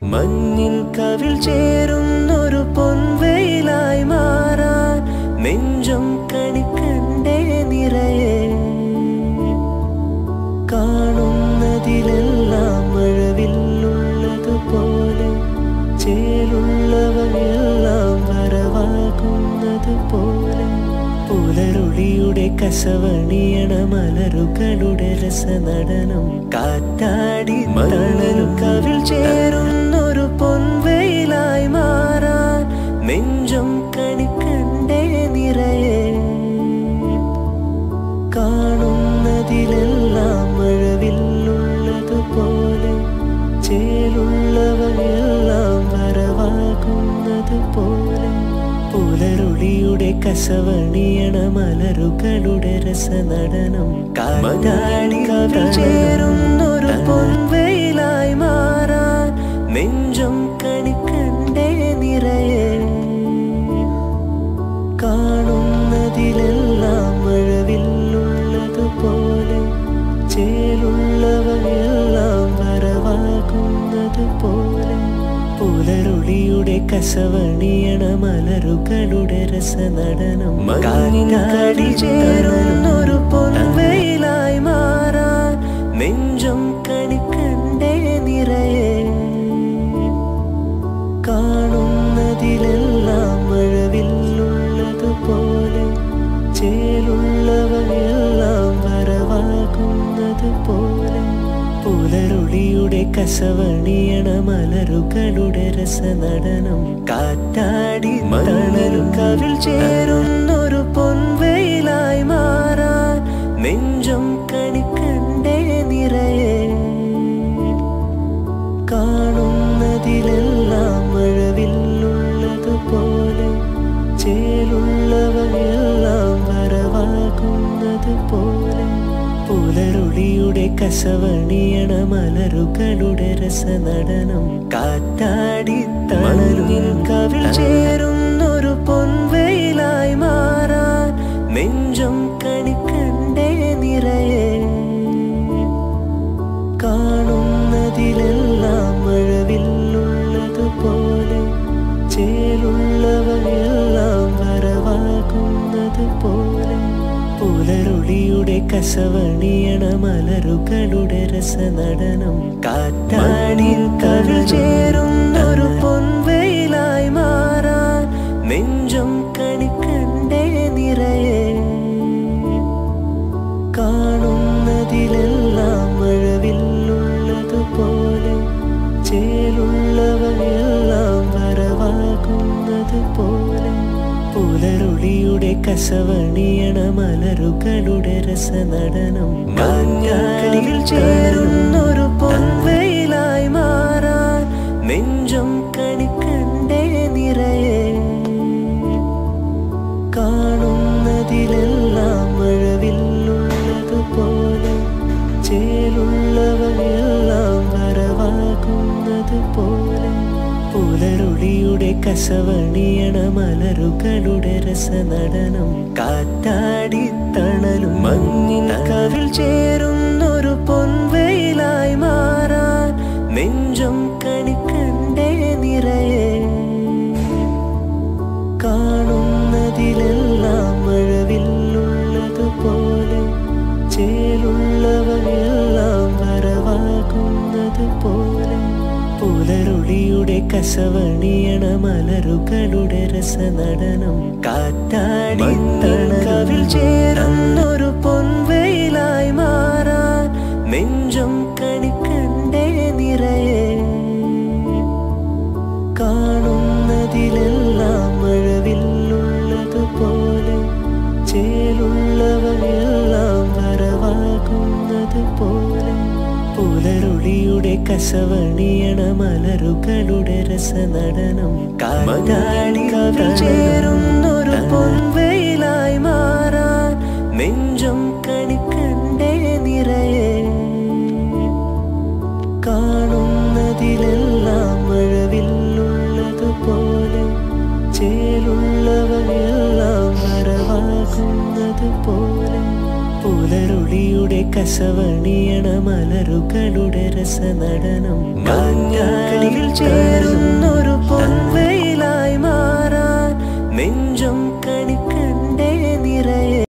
മഞ്ഞിൻ കവിൾ ചേരുന്നൊരു പൊൻവെയിലായി മാറാൻ നെഞ്ചം കണിക്കണ്ടേ നിറയെ കാണുന്നതിലെല്ലാം മഴവില്ലുള്ളതുപോലെ ചേലുള്ളവയെല്ലാം വരവാകുന്നത് പോലെ പുലരുളിയുടെ കസവണിയണ മലരുകളുടെ രസനടനം കാറ്റാടി മണലു കവിൾ ചേരുന്നൊരു പൊൻവെയിലായി മാറാൻ നെഞ്ചം കണിക്കണ്ടേ നിറയെ കാണുന്നതിലെല്ലാം മഴവില്ലുള്ളതുപോലെ ചേലുള്ളവയെല്ലാം വരവാകുന്നത് പോലെ പുലരുളിയുടെ കസവണിയണ മലരുകളുടെ രസനടനം കാറ്റാടി കവിൾ ചേരുന്നൊരു പൊൻവെയിലായി മാറാൻ നെഞ്ചം കണിക്കണ്ടേ നിറയെ കാണുന്നതിലെല്ലാം മഴവില്ലുള്ളതുപോലെ ചേലുള്ളവയെല്ലാം വരവാകുന്നത് പോലെ പുലരുളിയുടെ കസവണിയണ മലരുകളുടെ രസനടനം കാറ്റാടി ചേരുന്നൊരു പൊൻവെയിലായി മാറാൻ നെഞ്ചം കണിക്കണ്ടേ നിറയെ കാണുന്നതിലെല്ലാം മഴവില്ലുള്ളതുപോലെ ചേലുള്ളവയെല്ലാം വരവാകുന്നത് പോലെ പുലരുളിയുടെ കസവണിയണ മലരുകളുടെ രസനടനം കാറ്റാടി മണലു കവിൾ ചേരുന്നൊരു പൊൻവെയിലായി മാറാൻ നെഞ്ചം കണിക്കണ്ടേ നിറയെ കാണുന്നതിലെല്ലാം മഴവില്ലുള്ളതുപോലെ ചേലുള്ളവയെല്ലാം വരവാകുന്നത് പോലെ പുലരുളിയുടെ കസവണിയണ മലരുകളുടെ രസനടനം കാറ്റാടി തണലിൽ കവിൾ ചേരുന്നൊരു പൊൻവെയിലായി മാറാൻ നെഞ്ചം കണിക്കണ്ടേ നിറയെ കാണുന്നതിലെല്ലാം മഴവില്ലുള്ളതുപോലെ ചേലുള്ളവയെല്ലാം വരവാകുന്നത് പോലെ പുലരുളിയുടെ കസവണിയണ മലരുകളുടെ രസനടനം കാറ്റാടി കവിൾ ചേരുന്നൊരു പൊൻവെയിലായി മാറാൻ നെഞ്ചം കണിക്കണ്ടേ നിറയെ കാണുന്നതിലെല്ലാം മഴവില്ലുള്ളതുപോലെ ചേലുള്ളവയെല്ലാം വരവാകുന്നത് പോലെ പുലരുളിയുടെ കസവണിയണ മലരുകളുടെ രസനടനം കാറ്റാടിയിൽ ചേരുന്നൊരു പൊൻവെയിലായി മാറാൻ നെഞ്ചം കണിക്കണ്ടേ നിറയെ കാണുന്നതിലെല്ലാം മഴവില്ലുള്ളതുപോലെ ചേലുള്ളവയെല്ലാം വരവാകുന്നത് പോലെ പുലരുളിയുടെ കസവണിയണ മലരുകളുടെ രസനടനം കാറ്റാടി തണലും മഞ്ഞിൻ കവിൾ ചേരുന്നൊരു പൊൻവെയിലായി മാറാൻ നെഞ്ചം കണിക്കണ്ടേ നിറയെ കാണുന്നതിലെല്ലാം മഴവില്ലുള്ളതുപോലെ ചേലുള്ളവയെല്ലാം വരവാകുന്നത് പോലെ പുലരുളിയുടെ കസവണിയണ മലരുകളുടെ രസനടനം കാറ്റാടി തണലിൽ ചേരുന്നൊരു പൊൻവെയിലായി മാറാൻ നെഞ്ചം കണിക്കണ്ടേ നിറയെ കാണുന്നതിലെല്ലാം മഴവില്ലുള്ളതുപോലെ ചേലുള്ളവയെല്ലാം വരവാകുന്നത് പോലെ പുലരുളിയുടെ കസവണിയണ മലരുകളുടെ രസനടനം കാറ്റാടി കവിൾ ചേരുന്നൊരു പൊൻവെയിലായി മാറാൻ നെഞ്ചം കണിക്കണ്ടേ നിറയെ കാണുന്നതിലെല്ലാം മഴവില്ലുള്ളതുപോലെ ചേലുള്ളവയെല്ലാം വരവാകുന്നത് പോലെ പുലരുളിയുടെ കസവണിയണ മലരുകളുടെ രസനടനം കാറ്റാടിയിൽ ചേരുന്ന